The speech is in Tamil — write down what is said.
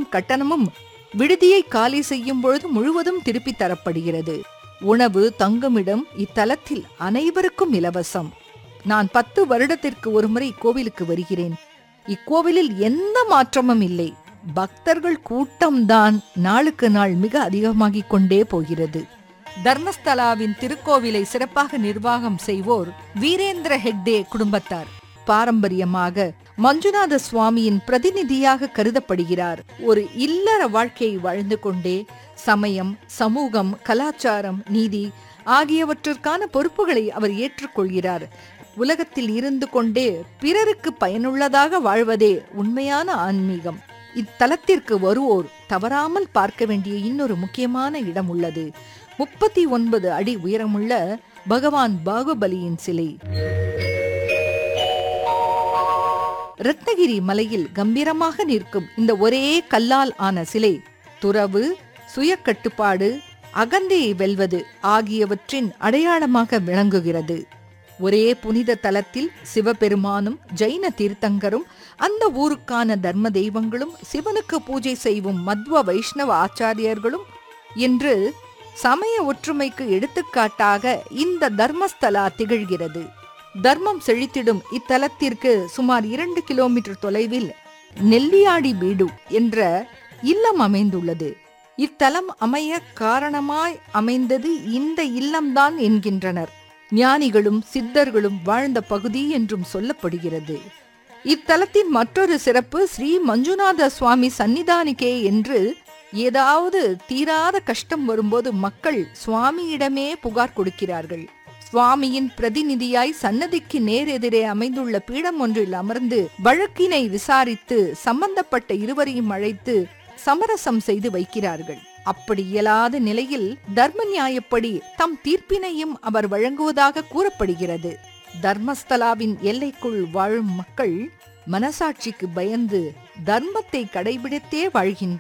கட்டணமும் விடுதியை காலி செய்யும் பொழுது முழுவதும் திருப்பி தரப்படுகிறது உணவு தங்குமிடம் இத்தலத்தில் அனைவருக்கும் இலவசம் நான் பத்து வருடத்திற்கு ஒருமுறை கோவிலுக்கு வருகிறேன் இக்கோவிலில் எந்த மாற்றமும் இல்லை பக்தர்கள் கூட்டம்தான் நாளுக்கு நாள் மிக அதிகமாகிக் கொண்டே போகிறது தர்மஸ்தலாவின் திருக்கோவிலை சிறப்பாக நிர்வாகம் செய்வோர் வீரேந்திர ஹெக்டே குடும்பத்தார் பாரம்பரியமாக மஞ்சுநாத சுவாமியின் பிரதிநிதியாக கருதப்படுகிறார் ஒரு இல்லற வாழ்க்கையை வாழ்ந்து கொண்டே சமயம் சமூகம் கலாச்சாரம் நீதி ஆகியவற்றிற்கான பொறுப்புகளை அவர் ஏற்றுக்கொள்கிறார் உலகத்தில் இருந்து கொண்டே பிறருக்கு பயனுள்ளதாக வாழ்வதே உண்மையான ஆன்மீகம் இத்தலத்திற்கு வருவோர் தவறாமல் பார்க்க வேண்டிய இன்னொரு முக்கியமான இடம் உள்ளது முப்பத்தி ஒன்பது அடி உயரமுள்ள பகவான் பாகுபலியின் சிலை ரத்னகிரி மலையில் கம்பீரமாக நிற்கும் இந்த ஒரே கல்லால் ஆன சிலை துறவு சுய கட்டுப்பாடு அகந்தையை வெல்வது ஆகியவற்றின் அடையாளமாக விளங்குகிறது ஒரே புனித தலத்தில் சிவபெருமானும் ஜைன தீர்த்தங்கரும் அந்த ஊருக்கான தர்ம தெய்வங்களும் சிவனுக்கு பூஜை செய்யும் மத்வ வைஷ்ணவ ஆச்சாரியர்களும் என்று சமய ஒற்றுமைக்கு எடுத்துக்காட்டாக இந்த தர்மஸ்தலா திகழ்கிறது தர்மம் செழித்திடும் இத்தலத்திற்கு சுமார் இரண்டு கிலோமீட்டர் தொலைவில் நெல்லியாடி பீடு என்ற இல்லம் அமைந்துள்ளது இத்தலம் அமைய காரணமாய் அமைந்தது இந்த இல்லம்தான் என்கின்றனர் ஞானிகளும் சித்தர்களும் வாழ்ந்த பகுதி என்றும் சொல்லப்படுகிறது இத்தலத்தின் மற்றொரு சிறப்பு ஸ்ரீ மஞ்சுநாத சுவாமி சன்னிதானிகே என்று ஏதாவது தீராத கஷ்டம் வரும்போது மக்கள் சுவாமியிடமே புகார் கொடுக்கிறார்கள் சுவாமியின் பிரதிநிதியாய் சன்னதிக்கு நேரெதிரே அமைந்துள்ள பீடம் ஒன்றில் அமர்ந்து வழக்கினை விசாரித்து சம்பந்தப்பட்ட இருவரையும் அழைத்து சமரசம் செய்து வைக்கிறார்கள் அப்படி இயலாத நிலையில் தர்ம நியாயப்படி தம் தீர்ப்பினையும் அவர் வழங்குவதாக கூறப்படுகிறது தர்மஸ்தலாவின் எல்லைக்குள் வாழும் மக்கள் மனசாட்சிக்கு பயந்து தர்மத்தை கடைபிடித்தே வாழ்கின்றனர்